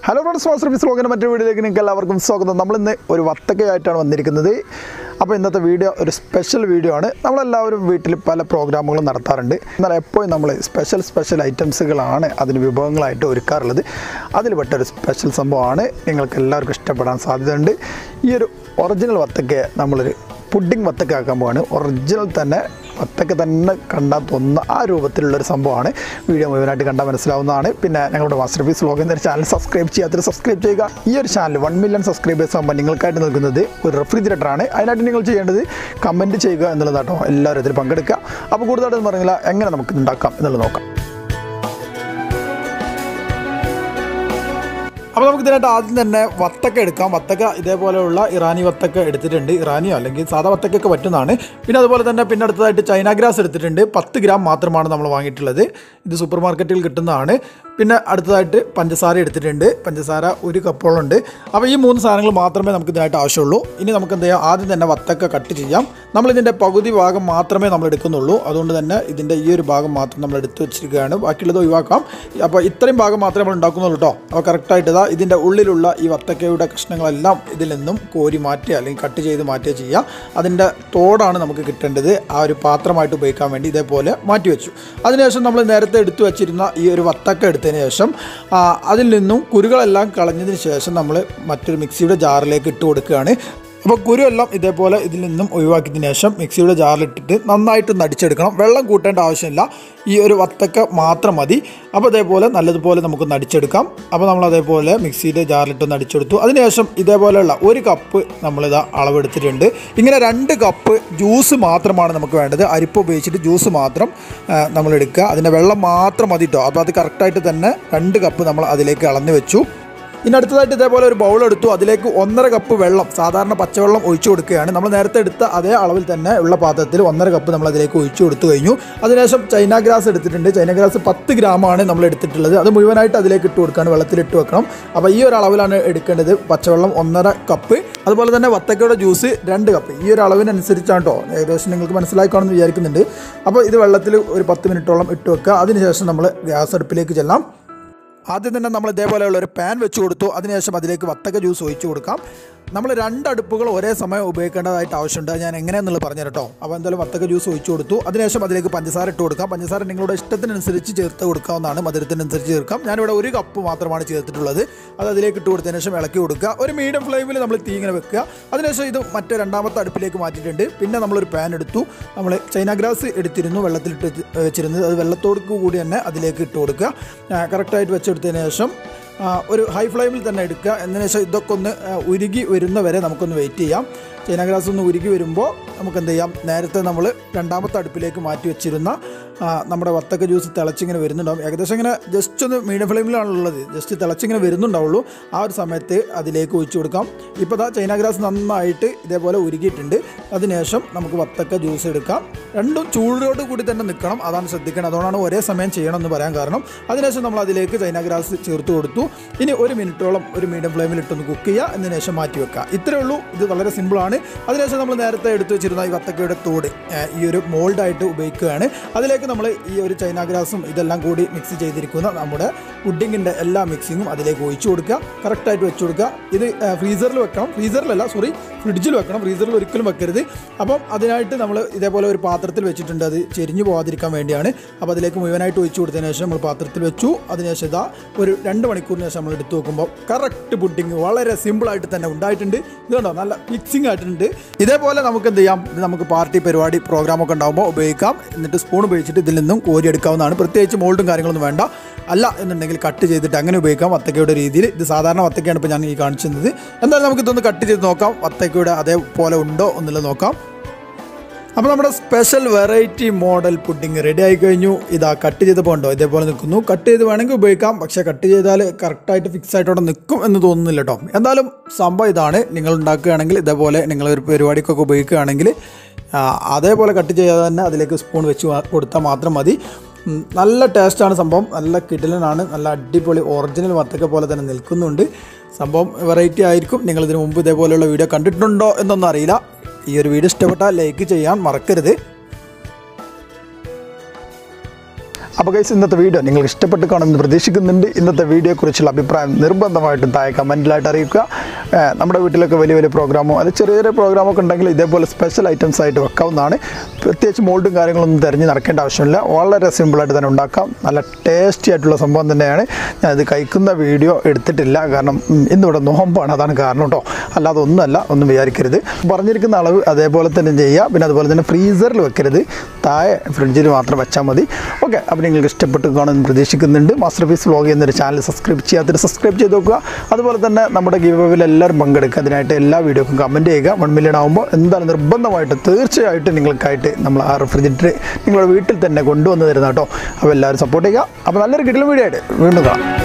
hello friends master ഓഫീസ് ലോകിൻ്റെ മറ്റൊരു വീഡിയോയിലേക്ക് നിങ്ങൾക്ക് എല്ലാവർക്കും സ്വാഗതം നമ്മളിന്ന് ഒരു വത്തക്കയായിട്ടാണ് വന്നിരിക്കുന്നത് അപ്പോൾ ഇന്നത്തെ വീഡിയോ ഒരു സ്പെഷ്യൽ വീഡിയോ ആണ് നമ്മളെല്ലാവരും വീട്ടിൽ പല പ്രോഗ്രാമുകളും നടത്താറുണ്ട് എന്നാൽ എപ്പോഴും നമ്മൾ സ്പെഷ്യൽ സ്പെഷ്യൽ ഐറ്റംസുകളാണ് അതിന് വിഭവങ്ങളായിട്ട് ഒരുക്കാറുള്ളത് അതിൽ പെട്ടൊരു സ്പെഷ്യൽ സംഭവമാണ് നിങ്ങൾക്ക് എല്ലാവർക്കും ഇഷ്ടപ്പെടാൻ സാധ്യതയുണ്ട് ഈ ഒരു ഒറിജിനൽ വത്തക്കയെ നമ്മളൊരു പുഡിംഗ് വത്തക്ക ആക്കാൻ പോവാണ് ഒറിജിനൽ തന്നെ വത്തക്ക തന്നെ കണ്ടാൽ തോന്നുന്ന ആ രൂപത്തിലുള്ളൊരു സംഭവമാണ് വീഡിയോ മുഴുവനായിട്ട് കണ്ടാൽ മനസ്സിലാവുന്നതാണ് പിന്നെ ഞങ്ങളുടെ മാസ്റ്റർ പീസ് ലോകം എന്ന ചാനൽ സബ്സ്ക്രൈബ് ചെയ്യാത്തവർ സബ്സ്ക്രൈബ് ചെയ്യുക ഈ ഒരു ചാനൽ വൺ മില്യൺ സബ്സ്ക്രൈബേഴ്സ് ആകുമ്പോൾ നിങ്ങൾക്കായിട്ട് നൽകുന്നത് ഒരു റെഫ്രിജറേറ്റർ ആണ് അതിനായിട്ട് നിങ്ങൾ ചെയ്യേണ്ടത് കമൻറ്റ് ചെയ്യുക എന്നുള്ളതാട്ടോ എല്ലാവരും ഇതിൽ പങ്കെടുക്കുക അപ്പോൾ കൂടുതലായിട്ട് പറഞ്ഞില്ല എങ്ങനെ നമുക്ക് ഉണ്ടാക്കാം എന്നുള്ളത് നോക്കാം അപ്പോൾ നമുക്ക് ഇതിനായിട്ട് ആദ്യം തന്നെ വത്തക്ക എടുക്കാം വത്തക്ക ഇതേപോലെയുള്ള ഇറാനി വത്തക്ക എടുത്തിട്ടുണ്ട് ഇറാനിയോ അല്ലെങ്കിൽ സാധാ വത്തക്കൊക്കെ പറ്റുന്നതാണ് പിന്നെ അതുപോലെ തന്നെ പിന്നെ അടുത്തതായിട്ട് ചൈന ഗ്രാസ് എടുത്തിട്ടുണ്ട് പത്ത് ഗ്രാം മാത്രമാണ് നമ്മൾ വാങ്ങിയിട്ടുള്ളത് ഇത് സൂപ്പർ മാർക്കറ്റിൽ കിട്ടുന്നതാണ് പിന്നെ അടുത്തതായിട്ട് പഞ്ചസാര എടുത്തിട്ടുണ്ട് പഞ്ചസാര ഒരു കപ്പോളം ഉണ്ട് അപ്പോൾ ഈ മൂന്ന് സാധനങ്ങൾ മാത്രമേ നമുക്ക് ഇതിനായിട്ട് ആവശ്യമുള്ളൂ ഇനി നമുക്ക് എന്ത് ചെയ്യാം ആദ്യം തന്നെ വത്തക്ക കട്ട് ചെയ്യാം നമ്മളിതിൻ്റെ പകുതി ഭാഗം മാത്രമേ നമ്മൾ എടുക്കുന്നുള്ളൂ അതുകൊണ്ട് തന്നെ ഇതിൻ്റെ ഈ ഒരു ഭാഗം മാത്രം നമ്മൾ എടുത്ത് വെച്ചിരിക്കുകയാണ് ബാക്കിയുള്ളത് ഒഴിവാക്കാം അപ്പോൾ ഇത്രയും ഭാഗം മാത്രമേ നമ്മൾ ഉണ്ടാക്കുന്നുള്ളൂ കേട്ടോ അപ്പോൾ കറക്റ്റായിട്ട് ഇതാ ഇതിൻ്റെ ഉള്ളിലുള്ള ഈ വത്തക്കയുടെ കഷ്ണങ്ങളെല്ലാം ഇതിൽ നിന്നും കോരി മാറ്റുക അല്ലെങ്കിൽ കട്ട് ചെയ്ത് മാറ്റുക ചെയ്യുക അതിൻ്റെ തോടാണ് നമുക്ക് കിട്ടേണ്ടത് ആ ഒരു പാത്രമായിട്ട് ഉപയോഗിക്കാൻ വേണ്ടി ഇതേപോലെ മാറ്റി വെച്ചു അതിനുശേഷം നമ്മൾ നേരത്തെ എടുത്തു വെച്ചിരുന്ന ഈ ഒരു വത്തക്ക എടുത്തതിന് ശേഷം ആ, അതിൽ നിന്നും കുരുകളെല്ലാം കളഞ്ഞതിന് ശേഷം നമ്മൾ മറ്റൊരു മിക്സിയുടെ ജാറിലേക്ക് ഇട്ട് കൊടുക്കുകയാണ് അപ്പോൾ കുരു എല്ലാം ഇതേപോലെ ഇതിൽ നിന്നും ഒഴിവാക്കിയതിന് ശേഷം മിക്സിയുടെ ജാറിലിട്ടിട്ട് നന്നായിട്ട് നടിച്ചെടുക്കണം വെള്ളം കൂട്ടേണ്ട ആവശ്യമില്ല ഈ ഒരു വത്തക്ക മാത്രം മതി അപ്പോൾ അതേപോലെ നല്ലതുപോലെ നമുക്ക് നടിച്ചെടുക്കാം അപ്പോൾ നമ്മൾ അതേപോലെ മിക്സിയുടെ ജാറിലിട്ട് നടിച്ചെടുത്തു അതിനുശേഷം ഇതേപോലെയുള്ള ഒരു കപ്പ് നമ്മളിതാ അളവെടുത്തിട്ടുണ്ട് ഇങ്ങനെ രണ്ട് കപ്പ് ജ്യൂസ് മാത്രമാണ് നമുക്ക് വേണ്ടത് അരിപ്പ് ഉപയോഗിച്ചിട്ട് ജ്യൂസ് മാത്രം ആ, നമ്മൾ എടുക്കുക അതിൻ്റെ വെള്ളം മാത്രം മതി കേട്ടോ അപ്പോൾ അത് കറക്റ്റായിട്ട് തന്നെ രണ്ട് കപ്പ് നമ്മൾ അതിലേക്ക് അളന്ന് വെച്ചു ഇനി അടുത്തതായിട്ട് ഇതേപോലെ ഒരു ബൗൾ എടുത്തു അതിലേക്ക് ഒന്നര കപ്പ് വെള്ളം സാധാരണ പച്ചവെള്ളം ഒഴിച്ചു കൊടുക്കുകയാണ് നമ്മൾ നേരത്തെ എടുത്ത അതേ അളവിൽ തന്നെ ഉള്ള പാത്രത്തിൽ ഒന്നര കപ്പ് നമ്മൾ അതിലേക്ക് ഒഴിച്ചു കൊടുത്തു കഴിഞ്ഞു അതിനുശേഷം ചൈന ഗ്രാസ് എടുത്തിട്ടുണ്ട് ചൈന ഗ്രാസ് പത്ത് ഗ്രാമാണ് നമ്മൾ എടുത്തിട്ടുള്ളത് അത് മുഴുവനായിട്ട് അതിലേക്ക് ഇട്ട് കൊടുക്കുകയാണ് വെള്ളത്തിലിട്ട് വെക്കണം അപ്പോൾ ഈ ഒരു അളവിലാണ് എടുക്കേണ്ടത് പച്ചവെള്ളം ഒന്നര കപ്പ് അതുപോലെ തന്നെ വത്തക്കയുടെ ജ്യൂസ് രണ്ട് കപ്പ് ഈ ഒരു അളവിനനുസരിച്ചാണ് കേട്ടോ ഏകദേശം നിങ്ങൾക്ക് മനസ്സിലാക്കാമെന്ന് വിചാരിക്കുന്നുണ്ട് അപ്പോൾ ഇത് വെള്ളത്തിൽ ഒരു പത്ത് മിനിറ്റോളം ഇട്ട് വെക്കുക അതിനുശേഷം നമ്മൾ ഗ്യാസ് അടുപ്പിലേക്ക് ചെല്ലാം ആദ്യം തന്നെ നമ്മൾ ഇതേപോലെയുള്ള ഒരു പാൻ വെച്ച് കൊടുത്തു അതിനുശേഷം അതിലേക്ക് വത്തക്ക ജ്യൂസ് ഒഴിച്ചു കൊടുക്കാം നമ്മൾ രണ്ട് അടുപ്പുകൾ ഒരേ സമയം ഉപയോഗിക്കേണ്ടതായിട്ട് ആവശ്യമുണ്ട് അത് ഞാൻ എങ്ങനെയാണെന്നുള്ളത് പറഞ്ഞു കേട്ടോ അപ്പോൾ എന്തായാലും വത്തക്ക ജ്യൂസ് ഒഴിച്ചു കൊടുത്തു അതിനുശേഷം അതിലേക്ക് പഞ്ചസാര ഇട്ട് കൊടുക്കാം പഞ്ചസാര നിങ്ങളുടെ ഇഷ്ടത്തിനനുസരിച്ച് ചേർത്ത് കൊടുക്കാവുന്നതാണ് മധുരത്തിനനുസരിച്ച് ചേർക്കാം ഞാനിവിടെ ഒരു കപ്പ് മാത്രമാണ് ചേർത്തിട്ടുള്ളത് അത് അതിലേക്ക് ഇട്ട് കൊടുത്തതിന് ശേഷം ഇളക്കി കൊടുക്കുക ഒരു മീഡിയം ഫ്ലെയിമിൽ നമ്മൾ തീ ഇങ്ങനെ വെക്കുക അതിനുശേഷം ഇത് മറ്റേ രണ്ടാമത്തെ അടുപ്പിലേക്ക് മാറ്റിയിട്ടുണ്ട് പിന്നെ നമ്മളൊരു പാൻ എടുത്തു നമ്മൾ ചൈന ഗ്രാസ് എടുത്തിരുന്നു വെള്ളത്തിലിട്ട് വെച്ചിരുന്നത് അത് വെള്ളത്തോട് കൂടി തന്നെ അതിലേക്ക് ഇട്ട് കൊടുക്കുക കറക്റ്റായിട്ട് വെച്ചെടുത്തതിന് ശേഷം ആ, ഒരു ഹൈ ഫ്ലെയിമിൽ തന്നെ എടുക്കുക എന്നതിന് ശേഷം ഇതൊക്കെ ഒന്ന് ആ, ഉരുകി വരുന്ന വരെ നമുക്കൊന്ന് വെയിറ്റ് ചെയ്യാം ചൈന ഗ്രാസ് ഒന്ന് ഉരുകി വരുമ്പോൾ നമുക്ക് എന്ത് ചെയ്യാം നേരത്തെ നമ്മൾ രണ്ടാമത്തെ അടുപ്പിലേക്ക് മാറ്റി വെച്ചിരുന്ന ആ, നമ്മുടെ വത്തക്ക ജ്യൂസ് തിളച്ചിങ്ങനെ വരുന്നുണ്ടാവും ഏകദേശം ഇങ്ങനെ ജസ്റ്റ് ഒന്ന് മീഡിയം ഫ്ലെയിമിലാണുള്ളത് ജസ്റ്റ് തിളച്ചിങ്ങനെ വരുന്നുണ്ടാവുള്ളൂ ആ ഒരു സമയത്ത് അതിലേക്ക് ഒഴിച്ചു കൊടുക്കാം ഇപ്പോൾ ദാ ചൈന ഗ്രാസ് നന്നായിട്ട് ഇതേപോലെ ഉരുകിയിട്ടുണ്ട് അതിനുശേഷം നമുക്ക് വത്തക്ക ജ്യൂസ് എടുക്കാം രണ്ടും ചൂടോട് കൂടി തന്നെ നിൽക്കണം അതാണ് ശ്രദ്ധിക്കണം അതുകൊണ്ടാണ് ഒരേ സമയം ചെയ്യണം എന്ന് പറയാൻ കാരണം അതിനുശേഷം നമ്മൾ അതിലേക്ക് ചൈന ഗ്രാസ് ചേർത്ത് കൊടുത്തു ഇനി ഒരു മിനിറ്റോളം ഒരു മീഡിയം ഫ്ലെയിമിൽ ഇട്ടൊന്ന് കുക്ക് ചെയ്യുക എന്നതിന് ശേഷം മാറ്റി വെക്കുക ഇത്രയേ ഉള്ളൂ ഇത് വളരെ സിമ്പിളാണ് അതിനുശേഷം നമ്മൾ നേരത്തെ എടുത്ത് വെച്ചിരുന്ന ഈ വത്തക്കയുടെ തോട് ഏഹ്, ഈ ഒരു മോൾഡായിട്ട് ഉപയോഗിക്കുകയാണ് അതിലേക്ക് നമ്മൾ ഈ ഒരു ചൈന ഗ്രാസും ഇതെല്ലാം കൂടി മിക്സ് ചെയ്തിരിക്കുന്ന നമ്മുടെ പുഡിങ്ങിൻ്റെ എല്ലാ മിക്സിങ്ങും അതിലേക്ക് ഒഴിച്ചു കൊടുക്കുക കറക്റ്റായിട്ട് വെച്ച് കൊടുക്കുക ഇത് ഫ്രീസറിൽ വെക്കണം ഫ്രീസറിലല്ല സോറി ഫ്രിഡ്ജിൽ വെക്കണം ഫ്രീസറിൽ ഒരിക്കലും വെക്കരുത് അപ്പം അതിനായിട്ട് നമ്മൾ ഇതേപോലെ ഒരു പാത്രത്തിൽ വെച്ചിട്ടുണ്ട് അത് ചെരിഞ്ഞു പോകാതിരിക്കാൻ വേണ്ടിയാണ് അപ്പോൾ അതിലേക്ക് മുഴുവനായിട്ട് ഒഴിച്ചു കൊടുത്തതിന് ശേഷം നമ്മൾ പാത്രത്തിൽ വെച്ചു അതിനുശേഷം ഇതാ ഒരു രണ്ട് മണിക്കൂറിന് ശേഷം നമ്മൾ എടുത്തു നോക്കുമ്പോൾ കറക്റ്റ് പുഡിങ് വളരെ സിമ്പിളായിട്ട് തന്നെ ഉണ്ടായിട്ടുണ്ട് ഇത് കണ്ടോ നല്ല മിക്സിംഗ് ആയിട്ടുണ്ട് ഇതേപോലെ നമുക്ക് എന്ത് ചെയ്യാം ഇത് നമുക്ക് പാർട്ടി പരിപാടി പ്രോഗ്രാമൊക്കെ ഉണ്ടാകുമ്പോൾ ഉപയോഗിക്കാം എന്നിട്ട് സ്പൂൺ ഉപയോഗിച്ചിട്ട് ഇതിൽ നിന്നും കോരിയെടുക്കാവുന്നതാണ് പ്രത്യേകിച്ച് മോൾഡും കാര്യങ്ങളൊന്നും വേണ്ട അല്ല എന്നുണ്ടെങ്കിൽ കട്ട് ചെയ്തിട്ട് അങ്ങനെ ഉപയോഗിക്കാം വത്തക്കയുടെ രീതിയിൽ ഇത് സാധാരണ വത്തക്കയാണ് ഇപ്പോൾ ഞാൻ ഈ കാണിച്ചത് എന്തായാലും നമുക്ക് ഇതൊന്ന് കട്ട് ചെയ്ത് നോക്കാം വത്തക്കയുടെ അതേപോലെ ഉണ്ടോ എന്നുള്ളത് നോക്കാം അപ്പോൾ നമ്മുടെ special variety model pudding ready ആയി കഴിഞ്ഞു ഇതാ കട്ട് ചെയ്തപ്പോൾ ഉണ്ടോ ഇതേപോലെ നിൽക്കുന്നു കട്ട് ചെയ്ത് വേണമെങ്കിൽ ഉപയോഗിക്കാം പക്ഷേ കട്ട് ചെയ്താൽ കറക്റ്റായിട്ട് ഫിക്സ് ആയിട്ട് അവിടെ നിൽക്കും എന്ന് തോന്നുന്നില്ല കേട്ടോ എന്തായാലും സംഭവം ഇതാണ് നിങ്ങൾ ഉണ്ടാക്കുകയാണെങ്കിൽ ഇതേപോലെ നിങ്ങൾ ഒരു പരിപാടിക്കൊക്കെ ഉപയോഗിക്കുകയാണെങ്കിൽ ആ, അതേപോലെ കട്ട് ചെയ്യാതെ തന്നെ അതിലേക്ക് സ്പൂൺ വെച്ച് മാ- കൊടുത്താൽ മാത്രം മതി ഉം, നല്ല ടേസ്റ്റാണ് സംഭവം നല്ല കിടിലനാണ് നല്ല അടിപൊളി ഒറിജിനൽ വത്തക്ക പോലെ തന്നെ നിൽക്കുന്നുണ്ട് സംഭവം വെറൈറ്റി ആയിരിക്കും നിങ്ങൾ ഇതിനു മുമ്പ് ഇതേപോലെയുള്ള വീഡിയോ കണ്ടിട്ടുണ്ടോ എന്നൊന്നും അറിയില്ല ഈ ഒരു വീഡിയോ ഇഷ്ടപ്പെട്ടാൽ ലൈക്ക് ചെയ്യാൻ മറക്കരുത് അപ്പോൾ ഗൈസ് ഇന്നത്തെ വീഡിയോ നിങ്ങൾക്ക് ഇഷ്ടപ്പെട്ട് കാണുമെന്ന് പ്രതീക്ഷിക്കുന്നുണ്ട് ഇന്നത്തെ വീഡിയോയെക്കുറിച്ചുള്ള അഭിപ്രായം നിർബന്ധമായിട്ടും താഴെ കമൻറ്റിലായിട്ട് അറിയിക്കുക ഏഹ് നമ്മുടെ വീട്ടിലൊക്കെ വലിയ വലിയ പ്രോഗ്രാമോ അത് ചെറിയ ചെറിയ പ്രോഗ്രാമൊക്കെ ഉണ്ടെങ്കിൽ ഇതേപോലെ സ്പെഷ്യൽ ഐറ്റംസ് ആയിട്ട് വെക്കാവുന്നതാണ് പ്രത്യേകിച്ച് മോൾഡും കാര്യങ്ങളൊന്നും തിരഞ്ഞ് നടക്കേണ്ട ആവശ്യമില്ല വളരെ സിമ്പിളായിട്ട് തന്നെ ഉണ്ടാക്കാം നല്ല ടേസ്റ്റി ആയിട്ടുള്ള സംഭവം തന്നെയാണ് ഞാനിത് കഴിക്കുന്ന വീഡിയോ എടുത്തിട്ടില്ല കാരണം ഉം, ഇന്നിവിടെ നോമ്പാണ് അതാണ് കാരണം കേട്ടോ അല്ലാതെ ഒന്നുമല്ല ഒന്നും വിചാരിക്കരുത് പറഞ്ഞിരിക്കുന്ന അളവ് അതേപോലെ തന്നെ ചെയ്യുക പിന്നെ അതുപോലെ തന്നെ ഫ്രീസറിൽ വെക്കരുത് താഴെ ഫ്രിഡ്ജിൽ മാത്രം വെച്ചാൽ മതി ഓക്കെ അപ്പോൾ നിങ്ങൾക്ക് ഇഷ്ടപ്പെട്ട് കാണുമെന്ന് പ്രതീക്ഷിക്കുന്നുണ്ട് മാസ്റ്റർ പീസ് വ്ലോഗ് എന്നൊരു ചാനൽ സബ്സ്ക്രൈബ് ചെയ്യാത്തൊരു സബ്സ്ക്രൈബ് ചെയ്ത് നോക്കുക അതുപോലെ തന്നെ നമ്മുടെ ഗീവവിൽ എല്ലാവരും പങ്കെടുക്കുക അതിനായിട്ട് എല്ലാ വീഡിയോക്കും കമൻറ്റ് ചെയ്യുക വൺ മില്യൺ ആകുമ്പോൾ എന്തായാലും നിർബന്ധമായിട്ട് തീർച്ചയായിട്ടും നിങ്ങൾക്കായിട്ട് നമ്മൾ ആ റെഫ്രിജറേറ്റർ നിങ്ങളുടെ വീട്ടിൽ തന്നെ കൊണ്ടുവന്ന് തരുന്ന കേട്ടോ അപ്പോൾ എല്ലാവരും സപ്പോർട്ട് ചെയ്യുക അപ്പോൾ നല്ലൊരു കിടലും വീഡിയോ ആയിട്ട് വീണ്ടും കാണാം